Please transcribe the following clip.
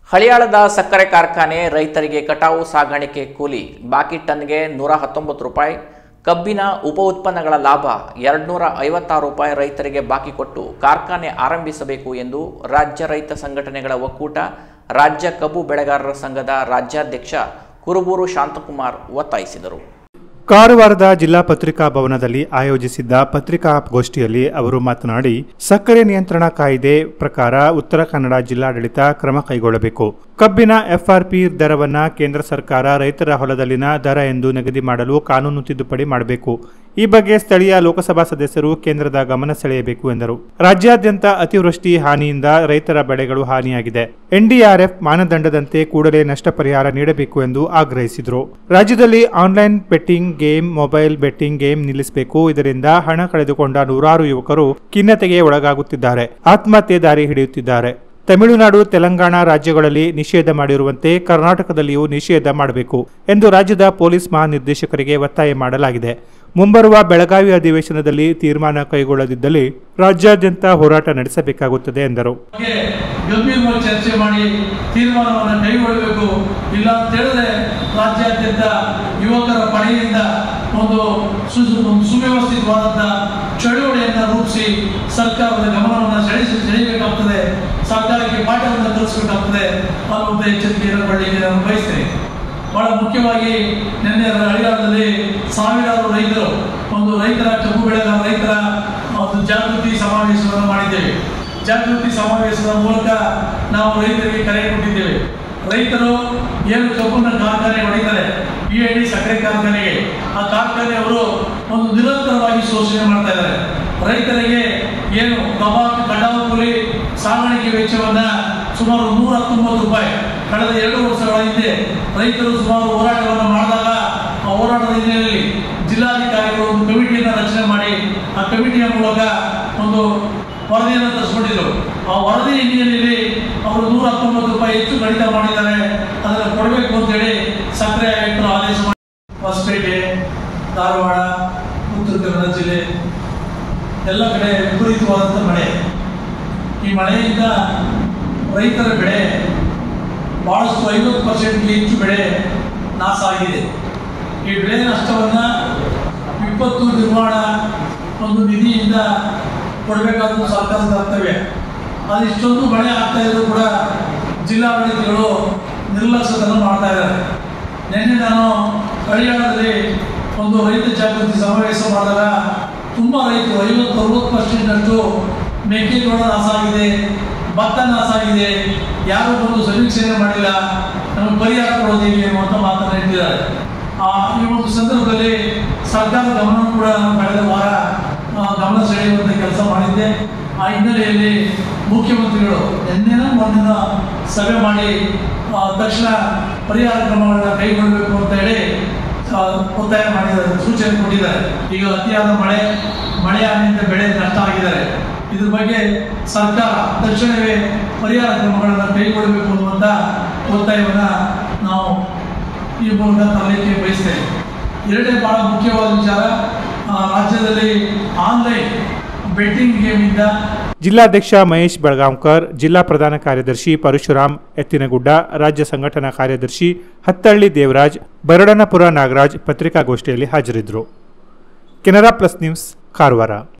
ಹಳಿಯಾಳದ ಸಕ್ಕರೆ ಕಾರ್ಖಾನೆ ರೈತರಿಗೆ ಕಟಾವು ಸಾಗಾಣಿಕೆ ಕೂಲಿ ಬಾಕಿ ಟನ್ಗೆ ನೂರ ಹತ್ತೊಂಬತ್ತು ರೂಪಾಯಿ ಕಬ್ಬಿನ ಉಪ ಉತ್ಪನ್ನಗಳ ಲಾಭ ಎರಡ್ನೂರ ಐವತ್ತಾರು ರೂಪಾಯಿ ರೈತರಿಗೆ ಬಾಕಿ ಕೊಟ್ಟು ಕಾರ್ಖಾನೆ ಆರಂಭಿಸಬೇಕು ಎಂದು ರಾಜ್ಯ ರೈತ ಸಂಘಟನೆಗಳ ಒಕ್ಕೂಟ ರಾಜ್ಯ ಕಬ್ಬು ಬೆಳೆಗಾರರ ಸಂಘದ ರಾಜ್ಯಾಧ್ಯಕ್ಷ ಕುರುಬೂರು ಶಾಂತಕುಮಾರ್ ಒತ್ತಾಯಿಸಿದರು ಕಾರವಾರದ ಜಿಲ್ಲಾ ಪತ್ರಿಕಾ ಭವನದಲ್ಲಿ ಆಯೋಜಿಸಿದ್ದ ಪತ್ರಿಕಾಗೋಷ್ಠಿಯಲ್ಲಿ ಅವರು ಮಾತನಾಡಿ ಸಕ್ಕರೆ ನಿಯಂತ್ರಣ ಕಾಯ್ದೆ ಪ್ರಕಾರ ಉತ್ತರ ಕನ್ನಡ ಜಿಲ್ಲಾಡಳಿತ ಕ್ರಮ ಕೈಗೊಳ್ಳಬೇಕು ಕಬ್ಬಿನ ಎಫ್ಆರ್ಪಿ ದರವನ್ನ ಕೇಂದ್ರ ಸರ್ಕಾರ ರೈತರ ಹೊಲದಲ್ಲಿನ ದರ ಎಂದು ನಿಗದಿ ಮಾಡಲು ಕಾನೂನು ತಿದ್ದುಪಡಿ ಮಾಡಬೇಕು ಈ ಬಗ್ಗೆ ಸ್ಥಳೀಯ ಲೋಕಸಭಾ ಸದಸ್ಯರು ಕೇಂದ್ರದ ಗಮನ ಸೆಳೆಯಬೇಕು ಎಂದರು ರಾಜ್ಯಾದ್ಯಂತ ಅತಿವೃಷ್ಟಿ ಹಾನಿಯಿಂದ ರೈತರ ಬೆಳೆಗಳು ಹಾನಿಯಾಗಿದೆ ಎನ್ಡಿಆರ್ಎಫ್ ಮಾನದಂಡದಂತೆ ಕೂಡಲೇ ನಷ್ಟ ಪರಿಹಾರ ನೀಡಬೇಕು ಎಂದು ಆಗ್ರಹಿಸಿದರು ರಾಜ್ಯದಲ್ಲಿ online betting game mobile betting game ನಿಲ್ಲಿಸಬೇಕು ಇದರಿಂದ ಹಣ ಕಳೆದುಕೊಂಡ ನೂರಾರು ಯುವಕರು ಖಿನ್ನತೆಗೆ ಒಳಗಾಗುತ್ತಿದ್ದಾರೆ ಆತ್ಮಹತ್ಯೆ ದಾರಿ ಹಿಡಿಯುತ್ತಿದ್ದಾರೆ ತಮಿಳುನಾಡು ತೆಲಂಗಾಣ ರಾಜ್ಯಗಳಲ್ಲಿ ನಿಷೇಧ ಮಾಡಿರುವಂತೆ ಕರ್ನಾಟಕದಲ್ಲಿಯೂ ನಿಷೇಧ ಮಾಡಬೇಕು ಎಂದು ರಾಜ್ಯದ ಪೊಲೀಸ್ ಮಹಾನಿರ್ದೇಶಕರಿಗೆ ಒತ್ತಾಯ ಮಾಡಲಾಗಿದೆ ಮುಂಬರುವ ಬೆಳಗಾವಿ ಅಧಿವೇಶನದಲ್ಲಿ ತೀರ್ಮಾನ ಕೈಗೊಳ್ಳದಿದ್ದಲ್ಲಿ ರಾಜ್ಯಾದ್ಯಂತ ಹೋರಾಟ ನಡೆಸಬೇಕಾಗುತ್ತದೆ ಎಂದರು ಬಗ್ಗೆ ಗಂಭೀರವಾಗಿ ಚರ್ಚೆ ಮಾಡಿ ತೀರ್ಮಾನವನ್ನು ಕೈಗೊಳ್ಳಬೇಕು ಇಲ್ಲ ಅಂತ ಹೇಳಿದ್ರೆ ರಾಜ್ಯಾದ್ಯಂತ ಯುವಕರ ಪಡೆಯಿಂದ ಒಂದು ಸು ಒಂದು ಸುವ್ಯವಸ್ಥಿತವಾದಂಥ ಚಳುವಳಿಯನ್ನು ರೂಪಿಸಿ ಸರ್ಕಾರದ ಗಮನವನ್ನು ಸೆಳೆಸಿ ಸೆಳೆಯಬೇಕಾಗ್ತದೆ ಸರ್ಕಾರಕ್ಕೆ ಪಾಠವನ್ನು ಕಲಿಸಬೇಕಾಗ್ತದೆ ಅನ್ನುವಂಥ ಎಚ್ಚರಿಕೆಯನ್ನು ಪಡಲಿಕ್ಕೆ ನಾನು ಬಯಸ್ತೇನೆ ಬಹಳ ಮುಖ್ಯವಾಗಿ ನಿನ್ನೆ ಹರಿಯಾಣದಲ್ಲಿ ಸಾವಿರಾರು ರೈತರು ಒಂದು ರೈತರ ಕಬ್ಬು ಬೆಳೆಗಾರ ರೈತರ ಒಂದು ಜಾಗೃತಿ ಸಮಾವೇಶವನ್ನು ಮಾಡಿದ್ದೇವೆ ಜಾಗೃತಿ ಸಮಾವೇಶದ ಮೂಲಕ ನಾವು ರೈತರಿಗೆ ಕರೆ ಕೊಟ್ಟಿದ್ದೇವೆ ರೈತರು ಏನು ಕಬ್ಬನ್ನ ಕಾರ್ಖಾನೆ ಹೊಡಿತಾರೆ ಬಿ ಐ ಡಿ ಸಕ್ಕರೆ ಕಾರ್ಖಾನೆಗೆ ಆ ಕಾರ್ಖಾನೆಯವರು ಒಂದು ನಿರಂತರವಾಗಿ ಶೋಷಣೆ ಮಾಡ್ತಾ ಇದ್ದಾರೆ ರೈತರಿಗೆ ಏನು ಕಬಾಬ್ ಕಟಾವು ಕೂಲಿ ಸಾಗಾಣಿಕೆ ವೆಚ್ಚವನ್ನ ಸುಮಾರು ನೂರ ಹತ್ತೊಂಬತ್ತು ರೂಪಾಯಿ ಕಳೆದ ಎರಡು ವರ್ಷಗಳ ಹಿಂದೆ ರೈತರು ಸುಮಾರು ಹೋರಾಟವನ್ನು ಮಾಡಿದಾಗ ಆ ಹೋರಾಟದ ಹಿನ್ನೆಲೆಯಲ್ಲಿ ಜಿಲ್ಲಾಧಿಕಾರಿಗಳು ಒಂದು ಕಮಿಟಿಯನ್ನು ರಚನೆ ಮಾಡಿ ಆ ಕಮಿಟಿಯ ಮೂಲಕ ಒಂದು ವರದಿಯನ್ನು ತರಿಸ್ಕೊಂಡಿದ್ರು ಆ ವರದಿ ಹಿನ್ನೆಲೆಯಲ್ಲಿ ಅವರು ನೂರ ಹತ್ತೊಂಬತ್ತು ರೂಪಾಯಿ ಹೆಚ್ಚು ಕಡಿತ ಮಾಡಿದ್ದಾರೆ ಅದನ್ನು ಕೊಡಬೇಕು ಅಂತೇಳಿ ಸಕ್ಕರೆ ಆಯುಕ್ತರು ಆದೇಶ ಮಾಡಿ ಹೊಸಪೇಟೆ ಧಾರವಾಡ ಉತ್ತರ ಕನ್ನಡ ಜಿಲ್ಲೆ ಎಲ್ಲ ಕಡೆ ವಿಪರೀತವಾದಂಥ ಮಳೆ ಈ ಮಳೆಯಿಂದ ರೈತರ ಬೆಳೆ ಬಹಳಷ್ಟು ಐವತ್ತು ಪರ್ಸೆಂಟ್ಗೆ ಹೆಚ್ಚು ಬೆಳೆ ನಾಶ ಆಗಿದೆ ಈ ಬೆಳೆ ನಷ್ಟವನ್ನು ವಿಪತ್ತು ನಿರ್ವಹಣಾ ಒಂದು ನಿಧಿಯಿಂದ ಕೊಡಬೇಕಾದ ಸರ್ಕಾರದ ಕರ್ತವ್ಯ ಅದು ಇಷ್ಟೊಂದು ಮಳೆ ಆಗ್ತಾ ಇದ್ರು ಕೂಡ ಜಿಲ್ಲಾಡಳಿತಗಳು ನಿರ್ಲಕ್ಷ್ಯತನ ಮಾಡ್ತಾ ಇದ್ದಾರೆ ನಿನ್ನೆ ನಾನು ಹರಿಯಾಣದಲ್ಲಿ ಒಂದು ರೈತ ಜಾಗೃತಿ ಸಮಾವೇಶ ಮಾಡಿದಾಗ ತುಂಬ ರೈತರು ಐವತ್ತು ಅರವತ್ತು ಪರ್ಸೆಂಟಷ್ಟು ಮೆಕ್ಕೆಜೋಳ ನಾಶ ಆಗಿದೆ ಭತ್ತ ನಾಶ ಆಗಿದೆ ಯಾರು ಬಂದು ಸಮೀಕ್ಷೆನೆ ಮಾಡಿಲ್ಲ ನಮಗೆ ಪರಿಹಾರ ಕೊಡೋದು ಹೇಗೆ ಅನ್ನುವಂಥ ಮಾತನ್ನು ಹೇಳ್ತಿದ್ದಾರೆ ಆ ಈ ಒಂದು ಸಂದರ್ಭದಲ್ಲಿ ಸರ್ಕಾರ ಗಮನ ಕೂಡ ನಾನು ಕಳೆದ ವಾರ ಆ, ಗಮನ ಸೆಳೆಯುವಂಥ ಕೆಲಸ ಮಾಡಿದ್ದೆ ಆ ಹಿನ್ನೆಲೆಯಲ್ಲಿ ಮುಖ್ಯಮಂತ್ರಿಗಳು ನಿನ್ನೆನ ಮೊನ್ನೆನ ಸಭೆ ಮಾಡಿ ಆ, ತಕ್ಷಣ ಪರಿಹಾರ ಕ್ರಮಗಳನ್ನ ಕೈಗೊಳ್ಳಬೇಕು ಅಂತ ಹೇಳಿ ಆ, ಒತ್ತಾಯ ಮಾಡಿದ್ದಾರೆ ಸೂಚನೆ ಕೊಟ್ಟಿದ್ದಾರೆ ಈಗ ಅತಿಯಾದ ಮಳೆ ಮಳೆ ಹಾನಿಯಿಂದ ಬೆಳೆ ನಷ್ಟ ಆಗಿದ್ದಾರೆ ಇದ್ರ ಬಗ್ಗೆ ಸರ್ಕಾರ ತಕ್ಷಣವೇ ಪರಿಹಾರ ಕ್ರಮಗಳನ್ನು ಕೈಗೊಳ್ಳಬೇಕು ಅನ್ನುವಂಥ ಒತ್ತಾಯವನ್ನ ನಾವು ಈ ಮೂಲಕ ತರಲಿಕ್ಕೆ ಬಯಸ್ತೇವೆ ಎರಡನೇ ಬಹಳ ಮುಖ್ಯವಾದ ವಿಚಾರ ಆ, ರಾಜ್ಯದಲ್ಲಿ ಆನ್ಲೈನ್ ಬೆಟ್ಟಿಂಗ್ ಗೇಮಿಂದ ಜಿಲ್ಲಾಧ್ಯಕ್ಷ ಮಹೇಶ್ ಬೆಳಗಾಂಕರ್ ಜಿಲ್ಲಾ ಪ್ರಧಾನ ಕಾರ್ಯದರ್ಶಿ ಪರಶುರಾಮ್ ಎತ್ತಿನಗುಡ್ಡ ರಾಜ್ಯ ಸಂಘಟನಾ ಕಾರ್ಯದರ್ಶಿ ಹತ್ತಳ್ಳಿ ದೇವರಾಜ್ ಬರಡನಪುರ ನಾಗರಾಜ್ ಪತ್ರಿಕಾಗೋಷ್ಠಿಯಲ್ಲಿ ಹಾಜರಿದ್ದರು ಕೆನರಾ ಪ್ಲಸ್ ನ್ಯೂಸ್ ಕಾರವಾರ